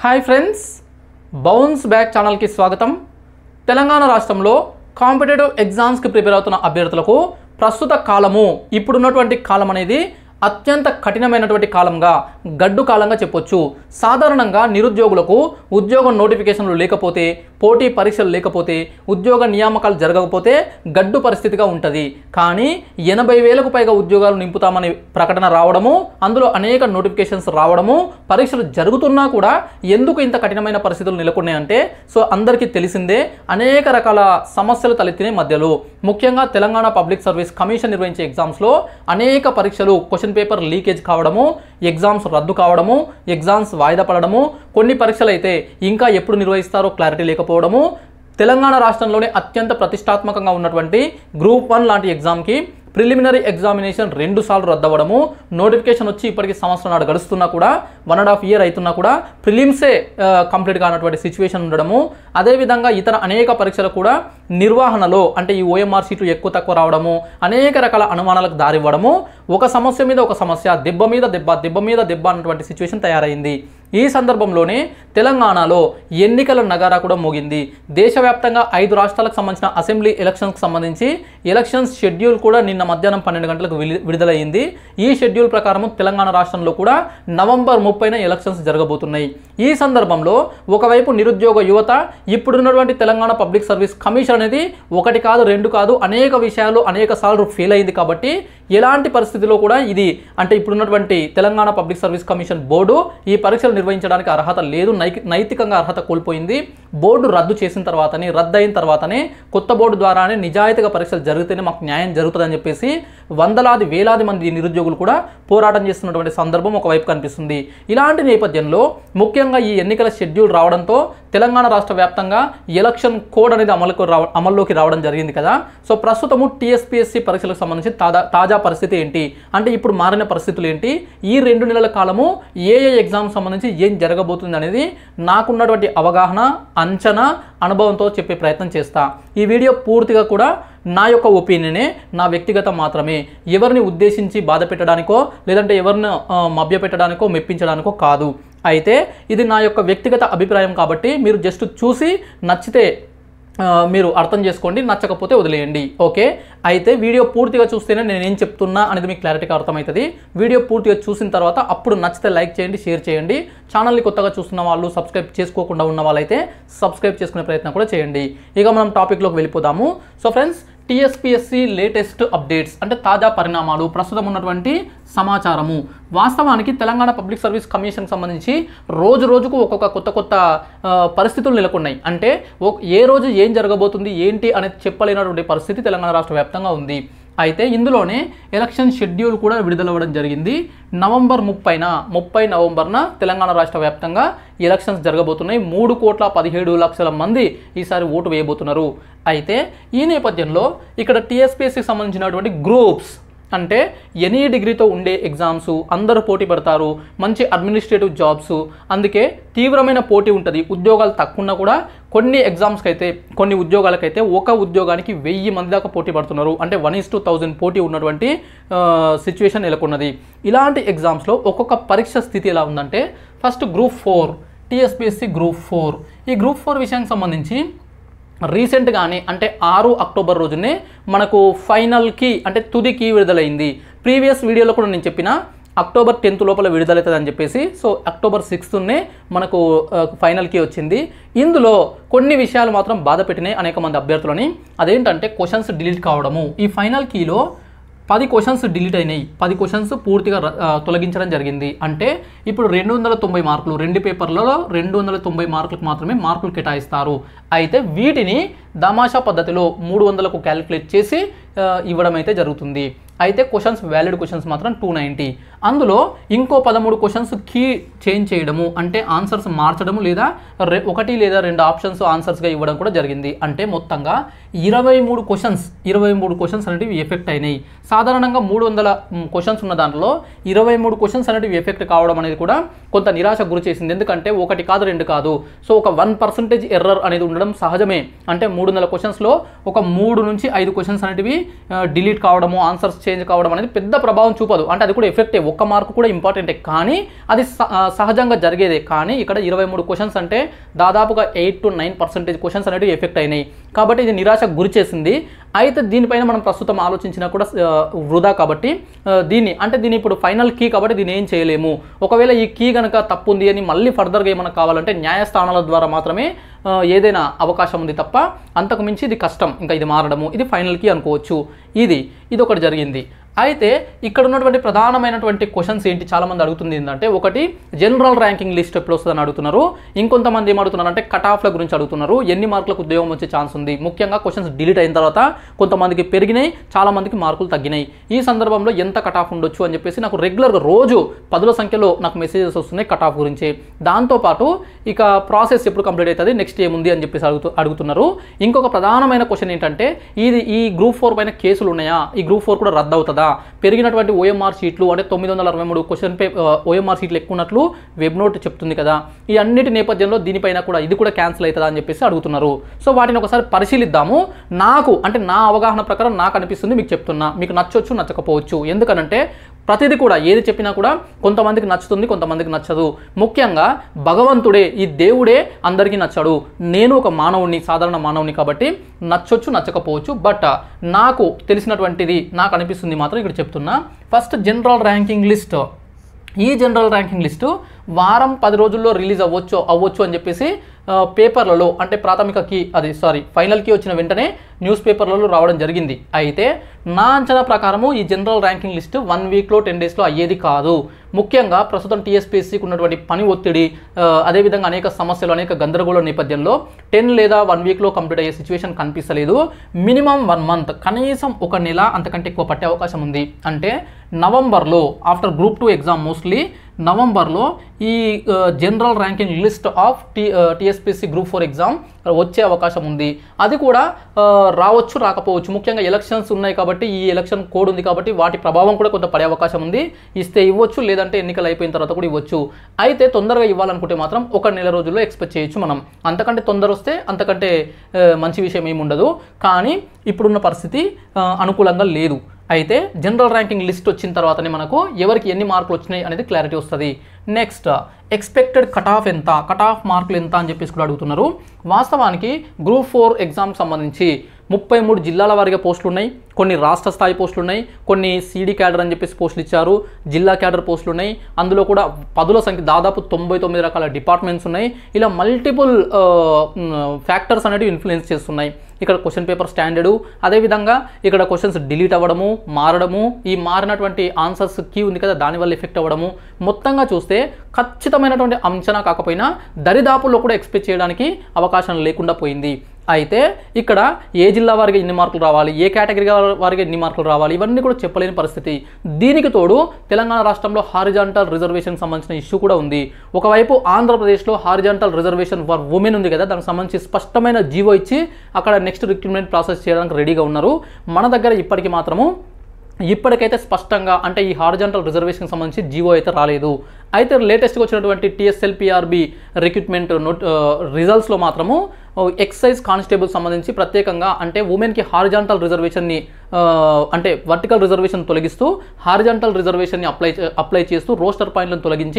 hi friends bounce back ఛానల్కి స్వాగతం తెలంగాణ రాష్ట్రంలో కాంపిటేటివ్ ఎగ్జామ్స్కి ప్రిపేర్ అవుతున్న అభ్యర్థులకు ప్రస్తుత కాలము ఇప్పుడున్నటువంటి కాలం అనేది అత్యంత కఠినమైనటువంటి కాలంగా గడ్డు కాలంగా చెప్పొచ్చు సాధారణంగా నిరుద్యోగులకు ఉద్యోగ నోటిఫికేషన్లు లేకపోతే పోటీ పరీక్షలు లేకపోతే ఉద్యోగ నియామకాలు జరగకపోతే గడ్డు పరిస్థితిగా ఉంటుంది కానీ ఎనభై వేలకు పైగా ఉద్యోగాలు నింపుతామని ప్రకటన రావడము అందులో అనేక నోటిఫికేషన్స్ రావడము పరీక్షలు జరుగుతున్నా కూడా ఎందుకు ఇంత కఠినమైన పరిస్థితులు నెలకొన్నాయంటే సో అందరికీ తెలిసిందే అనేక రకాల సమస్యలు తలెత్తిన మధ్యలో ముఖ్యంగా తెలంగాణ పబ్లిక్ సర్వీస్ కమిషన్ నిర్వహించే ఎగ్జామ్స్లో అనేక పరీక్షలు క్వశ్చన్ పేపర్ లీకేజ్ కావడము ఎగ్జామ్స్ రద్దు కావడము ఎగ్జామ్స్ వాయిదా పడడము కొన్ని పరీక్షలు అయితే ఇంకా ఎప్పుడు నిర్వహిస్తారో క్లారిటీ లేకపోవడము తెలంగాణ రాష్ట్రంలోనే అత్యంత ప్రతిష్టాత్మకంగా ఉన్నటువంటి గ్రూప్ వన్ లాంటి ఎగ్జామ్కి ప్రిలిమినరీ ఎగ్జామినేషన్ రెండు సార్లు రద్దవడము నోటిఫికేషన్ వచ్చి ఇప్పటికి సంవత్సరం నాడు గడుస్తున్నా కూడా వన్ అండ్ హాఫ్ ఇయర్ అవుతున్నా కూడా ప్రిలిమ్సే కంప్లీట్ కానటువంటి సిచ్యువేషన్ ఉండడము అదేవిధంగా ఇతర అనేక పరీక్షలు కూడా నిర్వహణలో అంటే ఈ ఓఎంఆర్ సీట్లు ఎక్కువ తక్కువ రావడము అనేక రకాల అనుమానాలకు దారివ్వడము ఒక సమస్య మీద ఒక సమస్య దెబ్బ మీద దెబ్బ దెబ్బ మీద దెబ్బ అన్నటువంటి సిచ్యువేషన్ తయారైంది ఈ సందర్భంలోనే తెలంగాణలో ఎన్నికల నగారా కూడా మోగింది దేశవ్యాప్తంగా ఐదు రాష్ట్రాలకు సంబంధించిన అసెంబ్లీ ఎలక్షన్స్కి సంబంధించి ఎలక్షన్స్ షెడ్యూల్ కూడా నిన్న మధ్యాహ్నం పన్నెండు గంటలకు విలి- విడుదలయ్యింది ఈ షెడ్యూల్ ప్రకారం తెలంగాణ రాష్ట్రంలో కూడా నవంబర్ ముప్పైన ఎలక్షన్స్ జరగబోతున్నాయి ఈ సందర్భంలో ఒకవైపు నిరుద్యోగ యువత ఇప్పుడున్నటువంటి తెలంగాణ పబ్లిక్ సర్వీస్ కమిషన్ అనేది ఒకటి కాదు రెండు కాదు అనేక విషయాలు అనేక సార్లు ఫెయిల్ అయింది కాబట్టి ఎలాంటి పరిస్థితిలో కూడా ఇది అంటే ఇప్పుడున్నటువంటి Telangana public service commission board ఈ పరీక్షలు నిర్వహించడానికి అర్హత లేదు నైకి నైతికంగా అర్హత కోల్పోయింది బోర్డు రద్దు చేసిన తర్వాతనే రద్దు అయిన తర్వాతనే కొత్త బోర్డు ద్వారానే నిజాయితీగా పరీక్షలు జరిగితేనే మాకు న్యాయం జరుగుతుందని చెప్పేసి వందలాది వేలాది మంది నిరుద్యోగులు కూడా పోరాటం చేస్తున్నటువంటి సందర్భం ఒకవైపు కనిపిస్తుంది ఇలాంటి నేపథ్యంలో ముఖ్యంగా ఈ ఎన్నికల షెడ్యూల్ రావడంతో తెలంగాణ రాష్ట్ర వ్యాప్తంగా ఎలక్షన్ కోడ్ అనేది అమలుకు రావ అమల్లోకి రావడం జరిగింది కదా సో ప్రస్తుతము టీఎస్పీఎస్సీ పరీక్షలకు సంబంధించి తాజా తాజా పరిస్థితి ఏంటి అంటే ఇప్పుడు మారిన పరిస్థితులు ఏంటి ఈ రెండు నెలల కాలము ఏ ఏ ఎగ్జామ్ సంబంధించి ఏం జరగబోతుంది అనేది నాకున్నటువంటి అవగాహన అంచనా అనుభవంతో చెప్పే ప్రయత్నం చేస్తా ఈ వీడియో పూర్తిగా కూడా నా యొక్క ఒపీనియనే నా వ్యక్తిగత మాత్రమే ఎవరిని ఉద్దేశించి బాధ పెట్టడానికో లేదంటే ఎవరిని ఆ, మభ్య పెట్టడానికో మెప్పించడానికో కాదు అయితే ఇది నా యొక్క వ్యక్తిగత అభిప్రాయం కాబట్టి మీరు జస్ట్ చూసి నచ్చితే ఆ, మీరు అర్థం చేసుకోండి నచ్చకపోతే వదిలేయండి ఓకే అయితే వీడియో పూర్తిగా చూస్తేనే నేను ఏం చెప్తున్నా అనేది మీకు క్లారిటీగా అర్థమవుతుంది వీడియో పూర్తిగా చూసిన తర్వాత అప్పుడు నచ్చితే లైక్ చేయండి షేర్ చేయండి ఛానల్ని కొత్తగా చూస్తున్న వాళ్ళు సబ్స్క్రైబ్ చేసుకోకుండా ఉన్న వాళ్ళైతే సబ్స్క్రైబ్ చేసుకునే ప్రయత్నం కూడా చేయండి ఇక మనం టాపిక్లోకి వెళ్ళిపోదాము so friends TSPSC latest updates అంటే తాజా పరిణామాలు ప్రస్తుతం ఉన్నటువంటి సమాచారము వాస్తవానికి తెలంగాణ పబ్లిక్ సర్వీస్ కమిషన్కి సంబంధించి రోజు రోజుకు ఒక్కొక్క కొత్త కొత్త ఆ, పరిస్థితులు నెలకొన్నాయి అంటే ఓ- ఏ రోజు ఏం జరగబోతుంది ఏంటి అనేది చెప్పలేనటువంటి పరిస్థితి తెలంగాణ రాష్ట్ర వ్యాప్తంగా ఉంది అయితే ఇందులోనే ఎలక్షన్ షెడ్యూల్ కూడా విడుదలవ్వడం జరిగింది నవంబర్ ముప్పైన ముప్పై నవంబర్న తెలంగాణ రాష్ట్ర వ్యాప్తంగా ఎలక్షన్స్ జరగబోతున్నాయి మూడు కోట్ల పదిహేడు లక్షల మంది ఈసారి ఓటు వేయబోతున్నారు అయితే ఈ నేపథ్యంలో ఇక్కడ టీఎస్పీఎస్సికి సంబంధించినటువంటి గ్రూప్స్ అంటే ఎనీ డిగ్రీతో ఉండే ఎగ్జామ్స్ అందరూ పోటీ పడతారు మంచి అడ్మినిస్ట్రేటివ్ జాబ్స్ అందుకే తీవ్రమైన పోటీ ఉంటుంది ఉద్యోగాలు తక్కువ ఉన్నా కూడా కొన్ని ఎగ్జామ్స్కి అయితే కొన్ని ఉద్యోగాలకైతే ఒక ఉద్యోగానికి వెయ్యి మంది దాకా పోటీ పడుతున్నారు అంటే వన్ ఇస్ టూ థౌజండ్ పోటీ ఉన్నటువంటి సిచ్యువేషన్ నెలకొన్నది ఇలాంటి ఎగ్జామ్స్లో ఒక్కొక్క పరీక్ష స్థితి ఎలా ఉందంటే first group four TSPSC group four ఈ గ్రూప్ ఫోర్ విషయానికి సంబంధించి రీసెంట్గానే అంటే ఆరు అక్టోబర్ రోజునే మనకు ఫైనల్కి అంటే తుదికి విడుదలైంది ప్రీవియస్ వీడియోలో కూడా నేను చెప్పిన అక్టోబర్ టెన్త్ లోపల విడుదలవుతుంది అని చెప్పేసి సో అక్టోబర్ సిక్స్త్నే మనకు ఆ, ఫైనల్కి వచ్చింది ఇందులో కొన్ని విషయాలు మాత్రం బాధ పెట్టినాయి అనేక మంది అభ్యర్థులని అదేంటంటే క్వశ్చన్స్ డిలీట్ కావడము ఈ ఫైనల్ కీలో పది క్వశ్చన్స్ డిలీట్ అయినాయి పది క్వశ్చన్స్ పూర్తిగా ర- ఆ, తొలగించడం జరిగింది అంటే ఇప్పుడు రెండు వందల తొంభై మార్కులు రెండు పేపర్లలో రెండు వందల తొంభై మార్కులకు మాత్రమే మార్కులు కేటాయిస్తారు అయితే వీటిని దామాషా పద్ధతిలో మూడు వందలకు క్యాలిక్యులేట్ చేసి ఆ, ఇవ్వడం అయితే జరుగుతుంది అయితే క్వశ్చన్స్ వ్యాలిడ్ క్వశ్చన్స్ మాత్రం టూ నైంటీ అందులో ఇంకో పదమూడు క్వశ్చన్స్ కీ చేంజ్ చేయడము అంటే ఆన్సర్స్ మార్చడము లేదా రె- ఒకటి లేదా రెండు ఆప్షన్స్ ఆన్సర్స్గా ఇవ్వడం కూడా జరిగింది అంటే మొత్తంగా ఇరవై మూడు క్వశ్చన్స్ ఇరవై మూడు క్వశ్చన్స్ అనేటివి ఎఫెక్ట్ అయినాయి సాధారణంగా మూడు వందల క్వశ్చన్స్ ఉన్న దాంట్లో ఇరవై మూడు క్వశ్చన్స్ అనేటివి ఎఫెక్ట్ కావడం అనేది కూడా కొంత నిరాశ గురి చేసింది ఎందుకంటే ఒకటి కాదు రెండు కాదు సో ఒక వన్ పర్సెంటేజ్ ఎర్రర్ అనేది ఉండడం సహజమే అంటే మూడు వందల క్వశ్చన్స్లో ఒక మూడు నుంచి ఐదు క్వశ్చన్స్ అనేటివి డిలీట్ కావడము ఆన్సర్స్ చేంజ్ కావడం అనేది పెద్ద ప్రభావం చూపదు అంటే అది కూడా ఎఫెక్టే ఒక్క మార్కు కూడా ఇంపార్టెంటే కానీ అది స- ఆ, సహజంగా జరిగేదే కానీ ఇక్కడ ఇరవై మూడు క్వశ్చన్స్ అంటే దాదాపుగా eight to nine percentage questions అనేవి ఎఫెక్ట్ అయినాయి కాబట్టి ఇది నిరాశకు గురి చేసింది అయితే దీనిపైన మనం ప్రస్తుతం ఆలోచించినా కూడా ఆ, వృధా కాబట్టి ఆ, దీన్ని అంటే దీని ఇప్పుడు ఫైనల్ కీ కాబట్టి దీన్ని ఏం చేయలేము ఒకవేళ ఈ కీ కనుక తప్పు ఉంది అని మళ్ళీ ఫర్దర్గా ఏమైనా కావాలంటే న్యాయస్థానాల ద్వారా మాత్రమే ఆ, ఏదైనా అవకాశం ఉంది తప్ప అంతకు మించి ఇది కష్టం ఇంకా ఇది మారడము ఇది ఫైనల్ కీ అనుకోవచ్చు ఇది ఇది ఒకటి జరిగింది అయితే ఇక్కడ ఉన్నటువంటి ప్రధానమైనటువంటి క్వశ్చన్స్ ఏంటి చాలా మంది అడుగుతుంది ఏంటంటే ఒకటి జనరల్ ర్యాంకింగ్ లిస్ట్ ఎప్పుడు వస్తుందని అడుగుతున్నారు ఇంకొంతమంది ఏం అడుగుతున్నారు అంటే కట్ ఆఫ్ల గురించి అడుగుతున్నారు ఎన్ని మార్కులకు ఉద్యోగం వచ్చే ఛాన్స్ ఉంది ముఖ్యంగా క్వశ్చన్స్ డిలీట్ అయిన తర్వాత కొంతమందికి పెరిగినాయి చాలా మందికి మార్కులు తగ్గినాయి ఈ సందర్భంలో ఎంత కట్ ఆఫ్ ఉండొచ్చు అని చెప్పేసి నాకు రెగ్యులర్గా రోజు పదుల సంఖ్యలో నాకు మెసేజెస్ వస్తున్నాయి కట్ ఆఫ్ గురించి దాంతోపాటు ఇక ప్రాసెస్ ఎప్పుడు కంప్లీట్ అవుతుంది నెక్స్ట్ ఏముంది అని చెప్పేసి అడుగుతూ అడుగుతున్నారు ఇంకొక ప్రధానమైన క్వశ్చన్ ఏంటంటే ఇది ఈ గ్రూప్ ఫోర్ పైన కేసులు ఉన్నాయా ఈ గ్రూప్ ఫోర్ కూడా రద్దు అవుతుందా పెరిగినటువంటి ఓఎంఆర్ షీట్లు అంటే తొమ్మిది వందల అరవై మూడు క్వశ్చన్ పే ఓఎంఆర్ షీట్లు ఎక్కువ ఉన్నట్లు వెబ్ నోట్ చెప్తుంది కదా ఈ అన్నిటి నేపథ్యంలో దీనిపైన కూడా ఇది కూడా క్యాన్సిల్ అవుతుందా అని చెప్పేసి అడుగుతున్నారు సో వాటిని ఒకసారి పరిశీలిద్దాము నాకు అంటే నా అవగాహన ప్రకారం నాకు అనిపిస్తుంది మీకు చెప్తున్నా మీకు నచ్చొచ్చు నచ్చకపోవచ్చు ఎందుకనంటే ప్రతిదీ కూడా ఏది చెప్పినా కూడా కొంతమందికి నచ్చుతుంది కొంతమందికి నచ్చదు ముఖ్యంగా భగవంతుడే ఈ దేవుడే అందరికీ నచ్చాడు నేను ఒక మానవుని సాధారణ మానవుని కాబట్టి నచ్చొచ్చు నచ్చకపోవచ్చు బట్ నాకు తెలిసినటువంటిది నాకు అనిపిస్తుంది మాత్రం ఇక్కడ చెప్తున్నా ఫస్ట్ జనరల్ ర్యాంకింగ్ లిస్ట్ ఈ జనరల్ ర్యాంకింగ్ లిస్టు వారం పది రోజుల్లో రిలీజ్ అవ్వచ్చు అవ్వచ్చు అని చెప్పేసి ఆ, పేపర్లలో అంటే ప్రాథమిక కీ అది సారీ ఫైనల్ కీ వచ్చిన వెంటనే న్యూస్ పేపర్లలో రావడం జరిగింది అయితే నా అంచనా ప్రకారము ఈ జనరల్ ర్యాంకింగ్ లిస్ట్ వన్ వీక్లో టెన్ డేస్లో అయ్యేది కాదు ముఖ్యంగా ప్రస్తుతం టీఎస్పీఎస్సీకి ఉన్నటువంటి పని ఒత్తిడి ఆ, అదేవిధంగా అనేక సమస్యలు అనేక గందరగోళ నేపథ్యంలో టెన్ లేదా వన్ వీక్లో కంప్లీట్ అయ్యే సిచ్యువేషన్ కనిపిస్తలేదు మినిమం వన్ మంత్ కనీసం ఒక నెల అంతకంటే ఎక్కువ పట్టే అవకాశం ఉంది అంటే నవంబర్లో after group two exam mostly నవంబర్లో ఈ general ranking list of T TSPC group four exam వచ్చే అవకాశం ఉంది అది కూడా ఆ, రావచ్చు రాకపోవచ్చు ముఖ్యంగా ఎలక్షన్స్ ఉన్నాయి కాబట్టి ఈ ఎలక్షన్ కోడ్ ఉంది కాబట్టి వాటి ప్రభావం కూడా కొంత పడే అవకాశం ఉంది ఇస్తే ఇవ్వచ్చు లేదంటే ఎన్నికలు అయిపోయిన తర్వాత కూడా ఇవ్వచ్చు అయితే తొందరగా ఇవ్వాలనుకుంటే మాత్రం ఒక నెల రోజుల్లో ఎక్స్పెక్ట్ చేయొచ్చు మనం అంతకంటే తొందర వస్తే అంతకంటే ఆ, మంచి విషయం ఏమి ఉండదు కానీ ఇప్పుడున్న పరిస్థితి ఆ, అనుకూలంగా లేదు అయితే జనరల్ ర్యాంకింగ్ లిస్ట్ వచ్చిన తర్వాతనే మనకు ఎవరికి ఎన్ని మార్కులు వచ్చినాయి అనేది క్లారిటీ వస్తుంది నెక్స్ట్ ఎక్స్పెక్టెడ్ కట్ ఆఫ్ ఎంత కట్ ఆఫ్ మార్కులు ఎంత అని చెప్పేసి కూడా అడుగుతున్నారు వాస్తవానికి గ్రూప్ ఫోర్ ఎగ్జామ్కి సంబంధించి ముప్పై మూడు జిల్లాల వారీగా పోస్టులు ఉన్నాయి కొన్ని రాష్ట్ర స్థాయి పోస్టులు ఉన్నాయి కొన్ని సీడీ క్యాడర్ అని చెప్పేసి పోస్టులు ఇచ్చారు జిల్లా క్యాడర్ పోస్టులు ఉన్నాయి అందులో కూడా పదుల సంఖ్య దాదాపు తొంభై తొమ్మిది రకాల డిపార్ట్మెంట్స్ ఉన్నాయి ఇలా మల్టిపుల్ ఫ్యాక్టర్స్ అనేవి ఇన్ఫ్లుయెన్స్ చేస్తున్నాయి ఇక్కడ క్వశ్చన్ పేపర్ స్టాండర్డు అదేవిధంగా ఇక్కడ క్వశ్చన్స్ డిలీట్ అవ్వడము మారడము ఈ మారినటువంటి ఆన్సర్స్ కీ ఉంది కదా దానివల్ల ఎఫెక్ట్ అవ్వడము మొత్తంగా చూస్తే ఖచ్చితమైనటువంటి అంచనా కాకపోయినా దరిదాపుల్లో కూడా ఎక్స్పెక్ట్ చేయడానికి అవకాశం లేకుండా పోయింది అయితే ఇక్కడ ఏ జిల్లా వారికి ఎన్ని మార్కులు రావాలి ఏ కేటగిరీ వారికి ఎన్ని మార్కులు రావాలి ఇవన్నీ కూడా చెప్పలేని పరిస్థితి దీనికి తోడు తెలంగాణ రాష్ట్రంలో హారిజాంటల్ రిజర్వేషన్ సంబంధించిన ఇష్యూ కూడా ఉంది ఒకవైపు ఆంధ్రప్రదేశ్లో హారిజాంటల్ రిజర్వేషన్ ఫర్ ఉమెన్ ఉంది కదా దానికి సంబంధించి స్పష్టమైన జీవో ఇచ్చి అక్కడ నెక్స్ట్ రిక్రూట్మెంట్ ప్రాసెస్ చేయడానికి రెడీగా ఉన్నారు మన దగ్గర ఇప్పటికి మాత్రము ఇప్పటికైతే స్పష్టంగా అంటే ఈ హారిజాంటల్ రిజర్వేషన్కి సంబంధించి జీవో అయితే రాలేదు అయితే లేటెస్ట్గా వచ్చినటువంటి టిఎస్ఎల్పిఆర్బి రిక్రూట్మెంట్ నోట్ రిజల్ట్స్లో మాత్రము ఎక్సైజ్ కానిస్టేబుల్ సంబంధించి ప్రత్యేకంగా అంటే ఉమెన్కి హారిజాంటల్ రిజర్వేషన్ని ఆ, అంటే వర్టికల్ రిజర్వేషన్ తొలగిస్తూ హారిజాంటల్ రిజర్వేషన్ని అప్లై చే- అప్లై చేస్తూ రోస్టర్ పాయింట్లను తొలగించి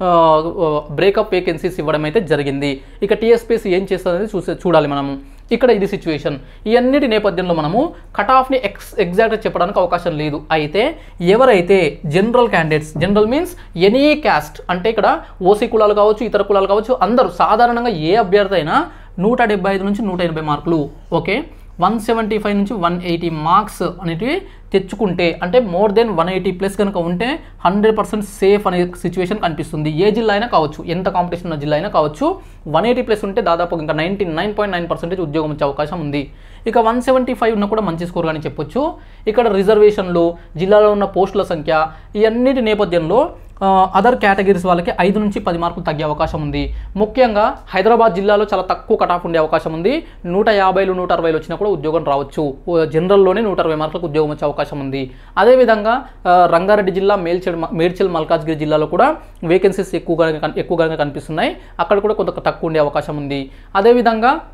బ్రేకప్ వేకెన్సీస్ ఇవ్వడం అయితే జరిగింది ఇక టీఎస్పీసీ ఏం చేస్తుందనేది చూసే చూడాలి మనము ఇక్కడ ఇది సిచ్యువేషన్ ఈ అన్నిటి నేపథ్యంలో మనము కట్ ఆఫ్ని ఎక్స్ ఎగ్జాక్ట్గా చెప్పడానికి అవకాశం లేదు అయితే ఎవరైతే general candidates general means any caste అంటే ఇక్కడ ఓసీ కులాలు కావచ్చు ఇతర కులాలు కావచ్చు అందరూ సాధారణంగా ఏ అభ్యర్థి అయినా నూట డెబ్బై ఐదు నుంచి నూట ఎనభై మార్కులు ఓకే వన్ సెవెంటీ ఫైవ్ నుంచి వన్ ఎయిటీ మార్క్స్ అనేటివి తెచ్చుకుంటే అంటే more than one eighty plus కనుక ఉంటే హండ్రెడ్ పర్సెంట్ సేఫ్ అనే సిచ్యువేషన్ కనిపిస్తుంది ఏ జిల్లా అయినా కావచ్చు ఎంత కాంపిటీషన్ ఉన్న జిల్లా అయినా కావచ్చు వన్ ఎయిటీ ప్లస్ ఉంటే దాదాపు ఇంకా ninety nine point nine percentage ఉద్యోగం వచ్చే అవకాశం ఉంది ఇక వన్ సెవెంటీ ఫైవ్ ఉన్న కూడా మంచి స్కోర్ అని చెప్పొచ్చు ఇక్కడ రిజర్వేషన్లు జిల్లాలో ఉన్న పోస్టుల సంఖ్య ఈ అన్నిటి నేపథ్యంలో అదర్ కేటగిరీస్ వాళ్ళకి ఐదు నుంచి పది మార్కులు తగ్గే అవకాశం ఉంది ముఖ్యంగా హైదరాబాద్ జిల్లాలో చాలా తక్కువ కట్ ఆఫ్ ఉండే అవకాశం ఉంది నూట యాభైలు నూట అరవైలు వచ్చినా కూడా ఉద్యోగం రావచ్చు ఓ జనరల్లోనే నూట అరవై మార్కులకు ఉద్యోగం వచ్చే అవకాశం ఉంది అదేవిధంగా ఆ, రంగారెడ్డి జిల్లా మేడ్చల్ మేడ్చల్ మల్కాజ్గిరి జిల్లాలో కూడా వేకెన్సీస్ ఎక్కువగా కన్- ఎక్కువగా కనిపిస్తున్నాయి అక్కడ కూడా కొంత తక్కువ ఉండే అవకాశం ఉంది అదేవిధంగా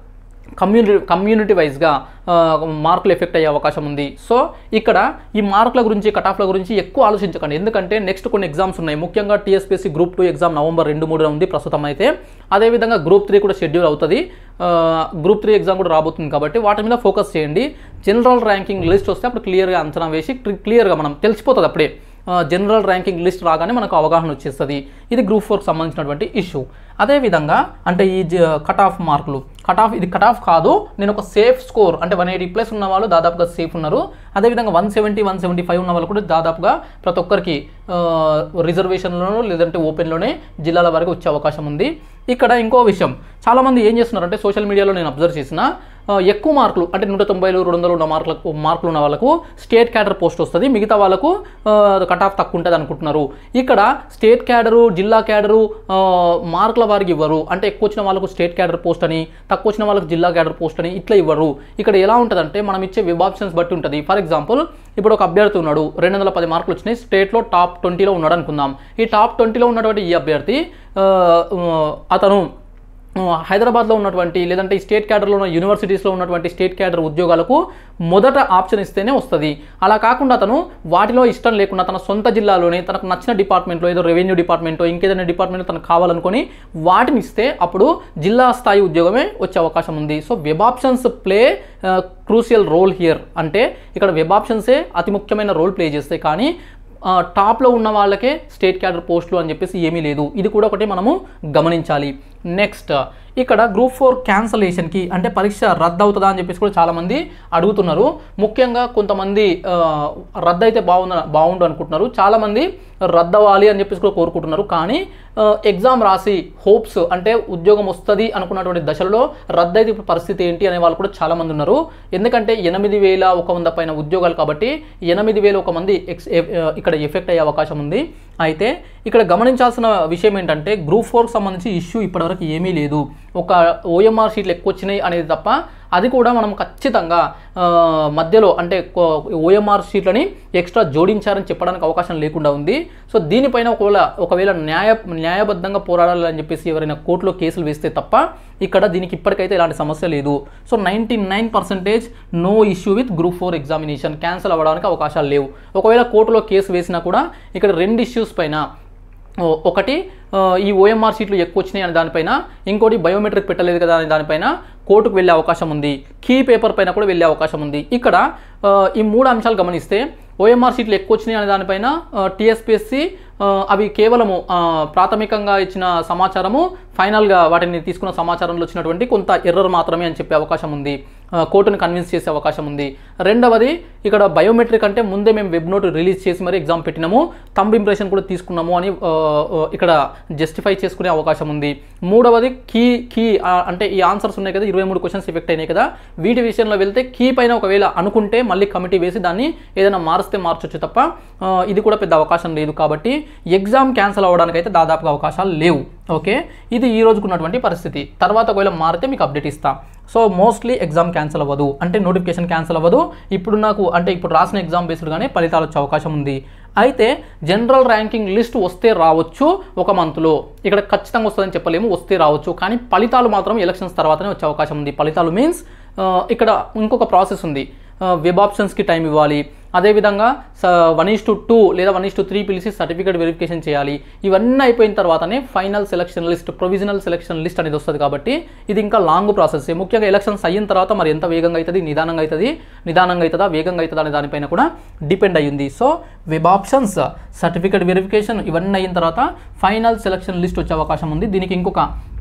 కమ్యూనిటీ కమ్యూనిటీ వైజ్గా మార్కులు ఎఫెక్ట్ అయ్యే అవకాశం ఉంది సో ఇక్కడ ఈ మార్కుల గురించి కట్ ఆఫ్ల గురించి ఎక్కువ ఆలోచించకండి ఎందుకంటే నెక్స్ట్ కొన్ని ఎగ్జామ్స్ ఉన్నాయి ముఖ్యంగా TSPSC group two exam November రెండు మూడున ఉంది ప్రస్తుతం అయితే అదేవిధంగా గ్రూప్ త్రీ కూడా షెడ్యూల్ అవుతుంది గ్రూప్ త్రీ ఎగ్జామ్ కూడా రాబోతుంది కాబట్టి వాటి మీద ఫోకస్ చేయండి జనరల్ ర్యాంకింగ్ లిస్ట్ వస్తే అప్పుడు క్లియర్గా అంచనా వేసి క్లియర్గా మనం తెలిసిపోతుంది అప్పుడే జనరల్ ర్యాంకింగ్ లిస్ట్ రాగానే మనకు అవగాహన వచ్చేస్తుంది ఇది గ్రూప్ ఫోర్కి సంబంధించినటువంటి ఇష్యూ అదేవిధంగా అంటే ఈ కట్ ఆఫ్ మార్కులు కట్ ఆఫ్ ఇది కట్ ఆఫ్ కాదు నేను ఒక సేఫ్ స్కోర్ అంటే వన్ ఎయిటీ ప్లస్ ఉన్న వాళ్ళు దాదాపుగా సేఫ్ ఉన్నారు అదేవిధంగా one seventy one seventy five ఉన్న వాళ్ళు కూడా దాదాపుగా ప్రతి ఒక్కరికి రిజర్వేషన్లోనూ లేదంటే ఓపెన్లోనే జిల్లాల వరకు వచ్చే అవకాశం ఉంది ఇక్కడ ఇంకో విషయం చాలామంది ఏం చేస్తున్నారంటే సోషల్ మీడియాలో నేను అబ్జర్వ్ చేసిన ఆ, ఎక్కువ మార్కులు అంటే నూట తొంభైలు రెండు వందలు ఉన్న మార్కులకు మార్కులు ఉన్న వాళ్ళకు స్టేట్ క్యాడర్ పోస్ట్ వస్తుంది మిగతా వాళ్ళకు కట్ ఆఫ్ తక్కువ ఉంటుంది అనుకుంటున్నారు ఇక్కడ స్టేట్ క్యాడరు జిల్లా క్యాడరు ఆ, మార్కుల వారికి ఇవ్వరు అంటే ఎక్కువ వచ్చిన వాళ్ళకు స్టేట్ క్యాడర్ పోస్ట్ అని తక్కువ వచ్చిన వాళ్ళకు జిల్లా క్యాడర్ పోస్ట్ అని ఇట్లా ఇవ్వరు ఇక్కడ ఎలా ఉంటుందంటే మనం ఇచ్చే వెబ్ ఆప్షన్స్ బట్టి ఉంటుంది ఫర్ ఎగ్జాంపుల్ ఇప్పుడు ఒక అభ్యర్థి ఉన్నాడు రెండు వందల పది మార్కులు వచ్చినాయి స్టేట్లో టాప్ ట్వంటీలో ఉన్నాడు అనుకుందాం ఈ టాప్ ట్వంటీలో ఉన్నటువంటి ఈ అభ్యర్థి ఆ, ఆ, అతను హైదరాబాద్లో ఉన్నటువంటి లేదంటే ఈ స్టేట్ క్యాడర్లో ఉన్న యూనివర్సిటీస్లో ఉన్నటువంటి స్టేట్ క్యాడర్ ఉద్యోగాలకు మొదట ఆప్షన్ ఇస్తేనే వస్తుంది అలా కాకుండా అతను వాటిలో ఇష్టం లేకుండా తన సొంత జిల్లాలోనే తనకు నచ్చిన డిపార్ట్మెంట్లో ఏదో రెవెన్యూ డిపార్ట్మెంటో ఇంకేదైనా డిపార్ట్మెంట్ తనకు కావాలనుకొని వాటిని ఇస్తే అప్పుడు జిల్లా స్థాయి ఉద్యోగమే వచ్చే అవకాశం ఉంది so web options play crucial role here అంటే ఇక్కడ వెబ్ ఆప్షన్సే అతి ముఖ్యమైన రోల్ ప్లే చేస్తాయి కానీ ఆ, టాప్లో ఉన్న వాళ్ళకే స్టేట్ క్యాడర్ పోస్టులు అని చెప్పేసి ఏమీ లేదు ఇది కూడా ఒకటి మనము గమనించాలి నెక్స్ట్ ఇక్కడ గ్రూప్ ఫోర్ క్యాన్సలేషన్కి అంటే పరీక్ష రద్దు అవుతుందా అని చెప్పేసి కూడా చాలామంది అడుగుతున్నారు ముఖ్యంగా కొంతమంది ఆ, రద్దు అయితే బాగుంద బాగుండు అనుకుంటున్నారు చాలామంది రద్దు అవ్వాలి అని చెప్పేసి కూడా కోరుకుంటున్నారు కానీ ఎగ్జామ్ రాసి హోప్స్ అంటే ఉద్యోగం వస్తుంది అనుకున్నటువంటి దశలో రద్దు అయితే ఇప్పుడు పరిస్థితి ఏంటి అనే వాళ్ళు కూడా చాలామంది ఉన్నారు ఎందుకంటే ఎనిమిది వేల ఒక వంద పైన ఉద్యోగాలు కాబట్టి ఎనిమిది వేల ఒక మంది ఎక్స్ ఎ- ఇక్కడ ఎఫెక్ట్ అయ్యే అవకాశం ఉంది అయితే ఇక్కడ గమనించాల్సిన విషయం ఏంటంటే గ్రూప్ ఫోర్కి సంబంధించి ఇష్యూ ఇప్పటివరకు ఏమీ లేదు ఒక ఓఎంఆర్ షీట్లు ఎక్కువ వచ్చినాయి అనేది తప్ప అది కూడా మనం ఖచ్చితంగా ఆ, మధ్యలో అంటే ఓఎంఆర్ షీట్లని ఎక్స్ట్రా జోడించారని చెప్పడానికి అవకాశం లేకుండా ఉంది సో దీనిపైన ఒకవేళ ఒకవేళ న్యాయ న్యాయబద్ధంగా పోరాడాలని చెప్పేసి ఎవరైనా కోర్టులో కేసులు వేస్తే తప్ప ఇక్కడ దీనికి ఇప్పటికైతే ఎలాంటి సమస్య లేదు so ninety nine percentage no issue with group four examination cancel అవ్వడానికి అవకాశాలు లేవు ఒకవేళ కోర్టులో కేసు వేసినా కూడా ఇక్కడ రెండు ఇష్యూస్ పైన ఓ, ఒకటి ఆ, ఈ ఓఎంఆర్ సీట్లు ఎక్కువ వచ్చినాయి అనే దానిపైన ఇంకోటి బయోమెట్రిక్ పెట్టలేదు కదా అనే దానిపైన కోర్టుకు వెళ్ళే అవకాశం ఉంది కీ పేపర్ పైన కూడా వెళ్ళే అవకాశం ఉంది ఇక్కడ ఆ, ఈ మూడు అంశాలు గమనిస్తే ఓఎంఆర్ సీట్లు ఎక్కువ వచ్చినాయి అనే దానిపైన టీఎస్పిఎస్సి అవి కేవలము ఆ, ప్రాథమికంగా ఇచ్చిన సమాచారము ఫైనల్గా వాటిని తీసుకున్న సమాచారంలో వచ్చినటువంటి కొంత ఎర్రర్ మాత్రమే అని చెప్పే అవకాశం ఉంది ఆ, కోర్టును కన్విన్స్ చేసే అవకాశం ఉంది రెండవది ఇక్కడ బయోమెట్రిక్ అంటే ముందే మేము వెబ్ నోట్ రిలీజ్ చేసి మరి ఎగ్జామ్ పెట్టినాము తంబ్ ఇంప్రెషన్ కూడా తీసుకున్నాము అని ఆ, ఆ, ఇక్కడ జస్టిఫై చేసుకునే అవకాశం ఉంది మూడవది కీ కీ ఆ, అంటే ఈ ఆన్సర్స్ ఉన్నాయి కదా ఇరవై మూడు క్వశ్చన్స్ ఎఫెక్ట్ అయినాయి కదా వీటి విషయంలో వెళ్తే కీ పైన ఒకవేళ అనుకుంటే మళ్ళీ కమిటీ వేసి దాన్ని ఏదైనా మారిస్తే మార్చొచ్చు తప్ప ఆ, ఇది కూడా పెద్ద అవకాశం లేదు కాబట్టి ఎగ్జామ్ క్యాన్సిల్ అవ్వడానికి అయితే దాదాపుగా అవకాశాలు లేవు ఓకే ఇది ఈ రోజుకు ఉన్నటువంటి పరిస్థితి తర్వాత ఒకవేళ మారితే మీకు అప్డేట్ ఇస్తా సో మోస్ట్లీ ఎగ్జామ్ క్యాన్సిల్ అవ్వదు అంటే నోటిఫికేషన్ క్యాన్సిల్ అవ్వదు ఇప్పుడు నాకు అంటే ఇప్పుడు రాసిన ఎగ్జామ్ బేస్డ్గానే ఫలితాలు వచ్చే అవకాశం ఉంది అయితే జనరల్ ర్యాంకింగ్ లిస్ట్ వస్తే రావచ్చు ఒక మంత్లో ఇక్కడ ఖచ్చితంగా వస్తుందని చెప్పలేము వస్తే రావచ్చు కానీ ఫలితాలు మాత్రం ఎలక్షన్స్ తర్వాతనే వచ్చే అవకాశం ఉంది ఫలితాలు మీన్స్ ఇక్కడ ఇంకొక ప్రాసెస్ ఉంది వెబ్ ఆప్షన్స్కి టైం ఇవ్వాలి అదేవిధంగా వన్ ఈస్ టు టూ లేదా వన్ ఈస్ టు త్రీ పిలిచి సర్టిఫికేట్ వెరిఫికేషన్ చేయాలి ఇవన్నీ అయిపోయిన తర్వాతనే final selection list provisional selection list అనేది వస్తుంది కాబట్టి ఇది ఇంకా లాంగ్ ప్రాసెస్ ముఖ్యంగా ఎలక్షన్స్ అయిన తర్వాత మరి ఎంత వేగంగా అవుతుంది నిదానంగా అవుతుంది నిదానంగా అవుతుందా వేగంగా అవుతుందా అనే దానిపైన కూడా డిపెండ్ అయ్యింది so web options certificate verification ఇవన్నీ అయిన తర్వాత ఫైనల్ సెలక్షన్ లిస్ట్ వచ్చే అవకాశం ఉంది దీనికి ఇంకొక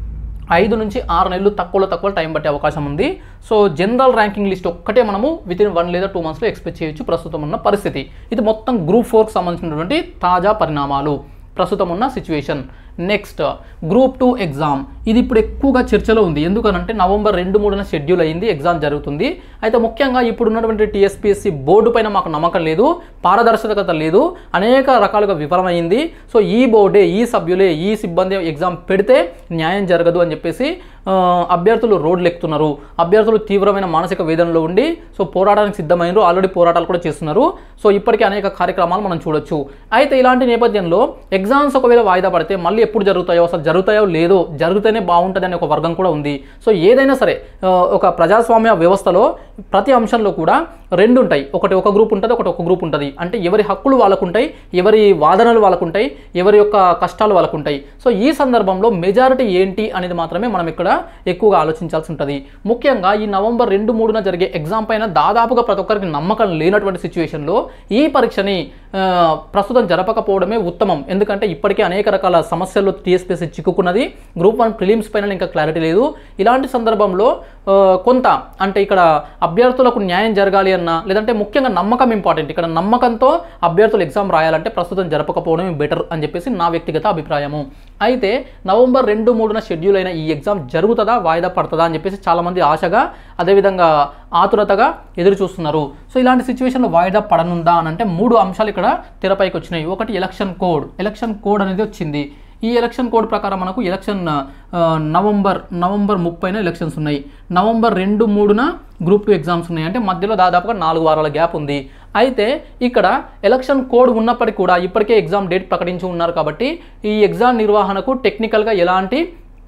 ఐదు నుంచి ఆరు నెలలు తక్కువలో తక్కువ టైం పట్టే అవకాశం ఉంది సో జనరల్ ర్యాంకింగ్ లిస్ట్ ఒక్కటే మనము విత్ ఇన్ వన్ లేదా టూ మంత్స్లో ఎక్స్పెక్ట్ చేయొచ్చు ప్రస్తుతం ఉన్న పరిస్థితి ఇది మొత్తం గ్రూప్ ఫోర్కి సంబంధించినటువంటి తాజా పరిణామాలు ప్రస్తుతం ఉన్న situation next group two exam ఇది ఇప్పుడు ఎక్కువగా చర్చలో ఉంది ఎందుకనంటే నవంబర్ రెండు మూడున షెడ్యూల్ అయింది ఎగ్జామ్ జరుగుతుంది అయితే ముఖ్యంగా ఇప్పుడు ఉన్నటువంటి టీఎస్పీఎస్సీ బోర్డు పైన మాకు నమ్మకం లేదు పారదర్శకత లేదు అనేక రకాలుగా విఫలమైంది సో ఈ బోర్డే ఈ సభ్యులే ఈ సిబ్బంది ఎగ్జామ్ పెడితే న్యాయం జరగదు అని చెప్పేసి ఆ, అభ్యర్థులు రోడ్లు ఎక్కుతున్నారు అభ్యర్థులు తీవ్రమైన మానసిక వేదనలో ఉండి సో పోరాటానికి సిద్ధమైనరు ఆల్రెడీ పోరాటాలు కూడా చేస్తున్నారు సో ఇప్పటికే అనేక కార్యక్రమాలు మనం చూడొచ్చు అయితే ఇలాంటి నేపథ్యంలో ఎగ్జామ్స్ ఒకవేళ వాయిదా పడితే మళ్ళీ ఎప్పుడు జరుగుతాయో అసలు జరుగుతాయో లేదో జరిగితేనే అయితేనే బాగుంటుంది అనే ఒక వర్గం కూడా ఉంది సో ఏదైనా సరే ఆ, ఒక ప్రజాస్వామ్య వ్యవస్థలో ప్రతి అంశంలో కూడా రెండు ఉంటాయి ఒకటి ఒక గ్రూప్ ఉంటుంది ఒకటి ఒక గ్రూప్ ఉంటుంది అంటే ఎవరి హక్కులు వాళ్ళకు ఉంటాయి ఎవరి వాదనలు వాళ్ళకు ఉంటాయి ఎవరి యొక్క కష్టాలు వాళ్ళకు ఉంటాయి సో ఈ సందర్భంలో మెజారిటీ ఏంటి అనేది మాత్రమే మనం ఇక్కడ ఎక్కువగా ఆలోచించాల్సి ఉంటుంది ముఖ్యంగా ఈ నవంబర్ రెండు మూడున జరిగే ఎగ్జామ్ పైన దాదాపుగా ప్రతి ఒక్కరికి నమ్మకం లేనటువంటి సిచ్యువేషన్లో ఈ పరీక్షని ఆ, ప్రస్తుతం జరపకపోవడమే ఉత్తమం ఎందుకంటే ఇప్పటికే అనేక రకాల సమస్యల్లో టీఎస్పీఎస్సీ చిక్కుకున్నది గ్రూప్ వన్ ప్రిలిమ్స్ పైన ఇంకా క్లారిటీ లేదు ఇలాంటి సందర్భంలో ఆ, కొంత అంటే ఇక్కడ అభ్యర్థులకు న్యాయం జరగాలి అన్న లేదంటే ముఖ్యంగా నమ్మకం ఇంపార్టెంట్ ఇక్కడ నమ్మకంతో అభ్యర్థులు ఎగ్జామ్ రాయాలంటే ప్రస్తుతం జరపకపోవడమే బెటర్ అని చెప్పేసి నా వ్యక్తిగత అభిప్రాయము అయితే నవంబర్ రెండు మూడున షెడ్యూల్ అయిన ఈ ఎగ్జామ్ జరుగుతుందా వాయిదా పడుతుందా అని చెప్పేసి చాలామంది ఆశగా అదేవిధంగా ఆతురతగా ఎదురు చూస్తున్నారు సో ఇలాంటి సిచ్యువేషన్లో వాయిదా పడనుందా అని అంటే మూడు అంశాలు ఇక్కడ తెరపైకి వచ్చినాయి ఒకటి ఎలక్షన్ కోడ్ ఎలక్షన్ కోడ్ అనేది వచ్చింది ఈ ఎలక్షన్ కోడ్ ప్రకారం మనకు ఎలక్షన్ ఆ, నవంబర్ నవంబర్ ముప్పైన ఎలక్షన్స్ ఉన్నాయి నవంబర్ రెండు మూడున గ్రూప్ టూ ఎగ్జామ్స్ ఉన్నాయి అంటే మధ్యలో దాదాపుగా నాలుగు వారాల గ్యాప్ ఉంది అయితే ఇక్కడ ఎలక్షన్ కోడ్ ఉన్నప్పటికీ కూడా ఇప్పటికే ఎగ్జామ్ డేట్ ప్రకటించి ఉన్నారు కాబట్టి ఈ ఎగ్జామ్ నిర్వహణకు టెక్నికల్గా ఎలాంటి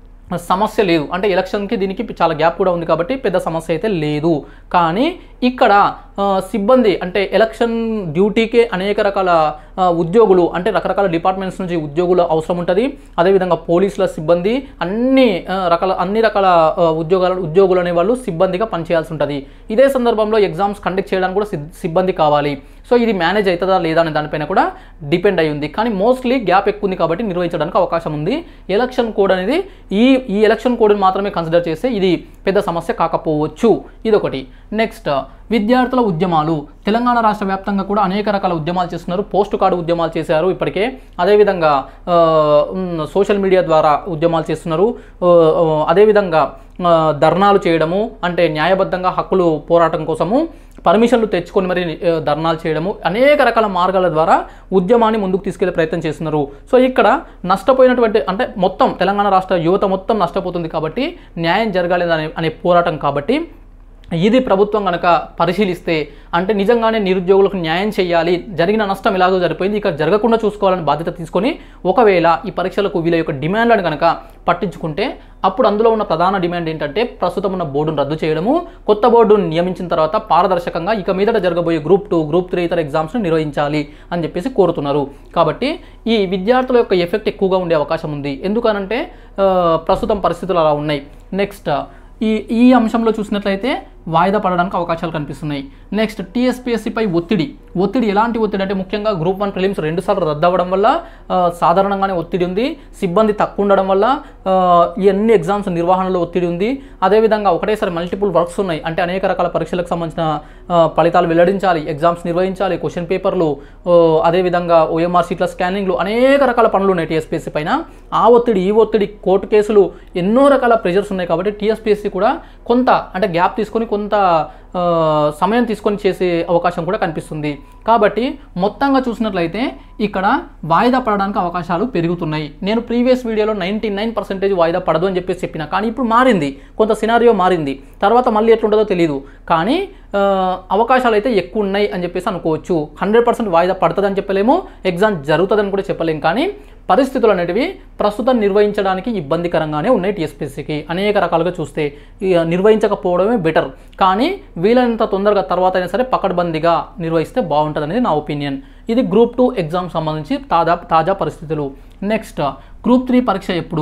సమస్య లేదు అంటే ఎలక్షన్కి దీనికి చాలా గ్యాప్ కూడా ఉంది కాబట్టి పెద్ద సమస్య అయితే లేదు కానీ ఇక్కడ ఆ, సిబ్బంది అంటే ఎలక్షన్ డ్యూటీకే అనేక రకాల ఆ, ఉద్యోగులు అంటే రకరకాల డిపార్ట్మెంట్స్ నుంచి ఉద్యోగులు అవసరం ఉంటుంది అదేవిధంగా పోలీసుల సిబ్బంది అన్ని ఆ, రకాల అన్ని రకాల ఆ, ఉద్యోగాల ఉద్యోగులు అనే వాళ్ళు సిబ్బందిగా పనిచేయాల్సి ఉంటుంది ఇదే సందర్భంలో ఎగ్జామ్స్ కండక్ట్ చేయడానికి కూడా సిబ్- సిబ్బంది కావాలి సో ఇది మేనేజ్ అవుతుందా లేదా అనే దానిపైన కూడా డిపెండ్ అయి ఉంది కానీ మోస్ట్లీ గ్యాప్ ఎక్కువ ఉంది కాబట్టి నిర్వహించడానికి అవకాశం ఉంది ఎలక్షన్ కోడ్ అనేది ఈ ఈ ఎలక్షన్ కోడ్ని మాత్రమే కన్సిడర్ చేస్తే ఇది పెద్ద సమస్య కాకపోవచ్చు ఇదొకటి నెక్స్ట్ విద్యార్థుల ఉద్యమాలు తెలంగాణ రాష్ట్ర వ్యాప్తంగా కూడా అనేక రకాల ఉద్యమాలు చేస్తున్నారు పోస్ట్ కార్డు ఉద్యమాలు చేశారు ఇప్పటికే అదేవిధంగా ఆ, ఉమ్, సోషల్ మీడియా ద్వారా ఉద్యమాలు చేస్తున్నారు ఆ, ఆ, అదేవిధంగా ఆ, ధర్నాలు చేయడము అంటే న్యాయబద్ధంగా హక్కులు పోరాటం కోసము పర్మిషన్లు తెచ్చుకొని మరి ఆ, ధర్నాలు చేయడము అనేక రకాల మార్గాల ద్వారా ఉద్యమాన్ని ముందుకు తీసుకెళ్లే ప్రయత్నం చేస్తున్నారు సో ఇక్కడ నష్టపోయినటువంటి అంటే మొత్తం తెలంగాణ రాష్ట్ర యువత మొత్తం నష్టపోతుంది కాబట్టి న్యాయం జరగాలి అనే అనే పోరాటం కాబట్టి ఇది ప్రభుత్వం కనుక పరిశీలిస్తే అంటే నిజంగానే నిరుద్యోగులకు న్యాయం చేయాలి జరిగిన నష్టం ఎలాగో సరిపోయింది ఇక జరగకుండా చూసుకోవాలని బాధ్యత తీసుకొని ఒకవేళ ఈ పరీక్షలకు వీళ్ళ యొక్క డిమాండ్లను కనుక పట్టించుకుంటే అప్పుడు అందులో ఉన్న ప్రధాన డిమాండ్ ఏంటంటే ప్రస్తుతం ఉన్న బోర్డును రద్దు చేయడము కొత్త బోర్డును నియమించిన తర్వాత పారదర్శకంగా ఇక మీదట జరగబోయే గ్రూప్ టూ గ్రూప్ త్రీ ఇతర ఎగ్జామ్స్ను నిర్వహించాలి అని చెప్పేసి కోరుతున్నారు కాబట్టి ఈ విద్యార్థుల యొక్క ఎఫెక్ట్ ఎక్కువగా ఉండే అవకాశం ఉంది ఎందుకనంటే ఆ, ప్రస్తుతం పరిస్థితులు అలా ఉన్నాయి నెక్స్ట్ ఈ ఈ అంశంలో చూసినట్లయితే వాయిదా పడడానికి అవకాశాలు కనిపిస్తున్నాయి నెక్స్ట్ టీఎస్పీఎస్సీపై ఒత్తిడి ఒత్తిడి ఎలాంటి ఒత్తిడి అంటే ముఖ్యంగా గ్రూప్ వన్ ప్రిలిమ్స్ రెండుసార్లు రద్దు అవ్వడం వల్ల ఆ, సాధారణంగానే ఒత్తిడి ఉంది సిబ్బంది తక్కువ ఉండడం వల్ల ఆ, ఈ అన్ని ఎగ్జామ్స్ నిర్వహణలో ఒత్తిడి ఉంది అదేవిధంగా ఒకటేసారి మల్టిపుల్ వర్క్స్ ఉన్నాయి అంటే అనేక రకాల పరీక్షలకు సంబంధించిన ఆ, ఫలితాలు వెల్లడించాలి ఎగ్జామ్స్ నిర్వహించాలి క్వశ్చన్ పేపర్లు ఓ, అదేవిధంగా ఓఎంఆర్ సీట్ల స్కానింగ్లు అనేక రకాల పనులు ఉన్నాయి టీఎస్పీఎస్సీ పైన ఆ ఒత్తిడి ఈ ఒత్తిడి కోర్టు కేసులు ఎన్నో రకాల ప్రెజర్స్ ఉన్నాయి కాబట్టి టీఎస్పీఎస్సీ కూడా కొంత అంటే గ్యాప్ తీసుకొని కొంత ఆ, సమయం తీసుకొని చేసే అవకాశం కూడా కనిపిస్తుంది కాబట్టి మొత్తంగా చూసినట్లయితే ఇక్కడ వాయిదా పడడానికి అవకాశాలు పెరుగుతున్నాయి నేను ప్రీవియస్ వీడియోలో నైంటీ నైన్ పర్సెంటేజ్ వాయిదా పడదు అని చెప్పేసి చెప్పిన కానీ ఇప్పుడు మారింది కొంత సినారియో మారింది తర్వాత మళ్ళీ ఎట్లుంటుందో తెలియదు కానీ ఆ, అవకాశాలు అయితే ఎక్కువ ఉన్నాయి అని చెప్పేసి అనుకోవచ్చు హండ్రెడ్ పర్సెంట్ వాయిదా పడుతుందని చెప్పలేము ఎగ్జామ్ జరుగుతుందని కూడా చెప్పలేం కానీ పరిస్థితులు అనేటివి ప్రస్తుతం నిర్వహించడానికి ఇబ్బందికరంగానే ఉన్నాయి టీఎస్పీసీకి అనేక రకాలుగా చూస్తే ఈ నిర్వహించకపోవడమే బెటర్ కానీ వీలైనంత తొందరగా తర్వాత అయినా సరే పకడ్బందీగా నిర్వహిస్తే బాగుంటుంది అనేది నా ఒపీనియన్ ఇది గ్రూప్ టూ ఎగ్జామ్ సంబంధించి తాజా తాజా పరిస్థితులు నెక్స్ట్ గ్రూప్ త్రీ పరీక్ష ఎప్పుడు